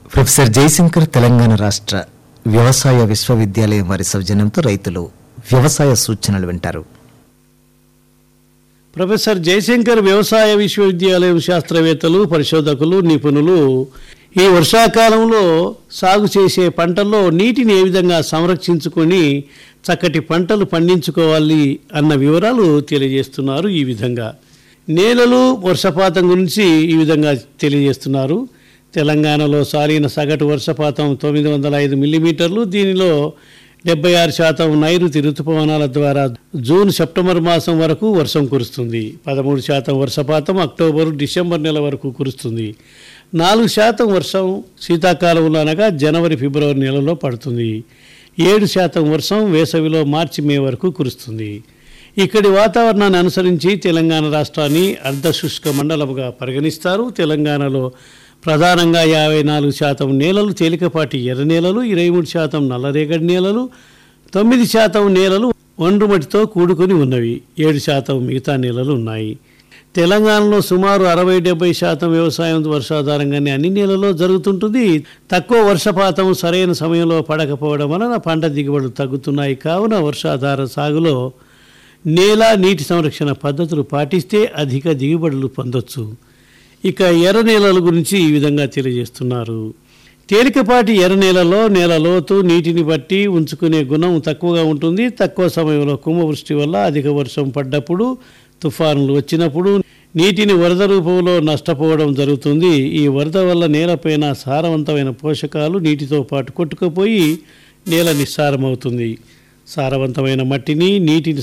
professor Jayashankar Telangana రాష్ట్ర వ్యవసాయ విశ్వవిద్యాలయం వారి సౌజన్యంతో రైతులు వ్యవసాయ సూచనలు వింటారు ప్రొఫెసర్ జయశంకర్ వ్యవసాయ విశ్వవిద్యాలయం శాస్త్రవేత్తలు పరిశోధకులు నిపుణులు ఈ వర్షాకాలంలో సాగు చేసే పంటల్లో నీటిని ఏ విధంగా సంరక్షించుకొని చక్కటి పంటలు పండించుకోవాలి అన్న వివరాలు తెలియజేస్తున్నారు ఈ విధంగా నేలలు వర్షపాతం గురించి ఈ విధంగా తెలియజేస్తున్నారు తెలంగాణలో సాలిన సగటు వర్షపాతం తొమ్మిది వందల ఐదు మిల్లీమీటర్లు దీనిలో డెబ్బై ఆరు శాతం నైరుతి ఋతుపవనాల ద్వారా జూన్ సెప్టెంబర్ మాసం వరకు వర్షం కురుస్తుంది పదమూడు శాతం వర్షపాతం అక్టోబర్ డిసెంబర్ నెల వరకు కురుస్తుంది నాలుగు శాతం వర్షం శీతాకాలంలో అనగా జనవరి ఫిబ్రవరి నెలలో పడుతుంది ఏడు శాతం వర్షం వేసవిలో మార్చి మే వరకు కురుస్తుంది ఇక్కడి వాతావరణాన్ని అనుసరించి తెలంగాణ రాష్ట్రాన్ని అర్ధశుష్క మండలముగా పరిగణిస్తారు తెలంగాణలో ప్రధానంగా యాభై నాలుగు శాతం నేలలు తేలికపాటి ఎర్ర నేలలు ఇరవై మూడు శాతం నల్లరేగడి నేలలు తొమ్మిది శాతం నేలలు ఒండ్రుమటితో కూడుకొని ఉన్నవి ఏడు శాతం మిగతా నేలలు ఉన్నాయి తెలంగాణలో సుమారు అరవై డెబ్బై శాతం వ్యవసాయం వర్షాధారంగానే అన్ని నెలల్లో జరుగుతుంటుంది తక్కువ వర్షపాతం సరైన సమయంలో పడకపోవడం వలన పంట దిగుబడులు తగ్గుతున్నాయి కావున వర్షాధార సాగులో నేల నీటి సంరక్షణ పద్ధతులు పాటిస్తే అధిక దిగుబడులు పొందొచ్చు ఇక ఎర్ర నేలల గురించి ఈ విధంగా తెలియజేస్తున్నారు తేలికపాటి ఎర్ర నేలలో నేల లోతు నీటిని బట్టి ఉంచుకునే గుణం తక్కువగా ఉంటుంది తక్కువ సమయంలో కుంభవృష్టి వల్ల అధిక వర్షం పడ్డప్పుడు తుఫానులు వచ్చినప్పుడు నీటిని వరద రూపంలో నష్టపోవడం జరుగుతుంది ఈ వరద వల్ల నేలపైన సారవంతమైన పోషకాలు నీటితో పాటు కొట్టుకుపోయి నేల నిస్సారమవుతుంది సారవంతమైన మట్టిని నీటిని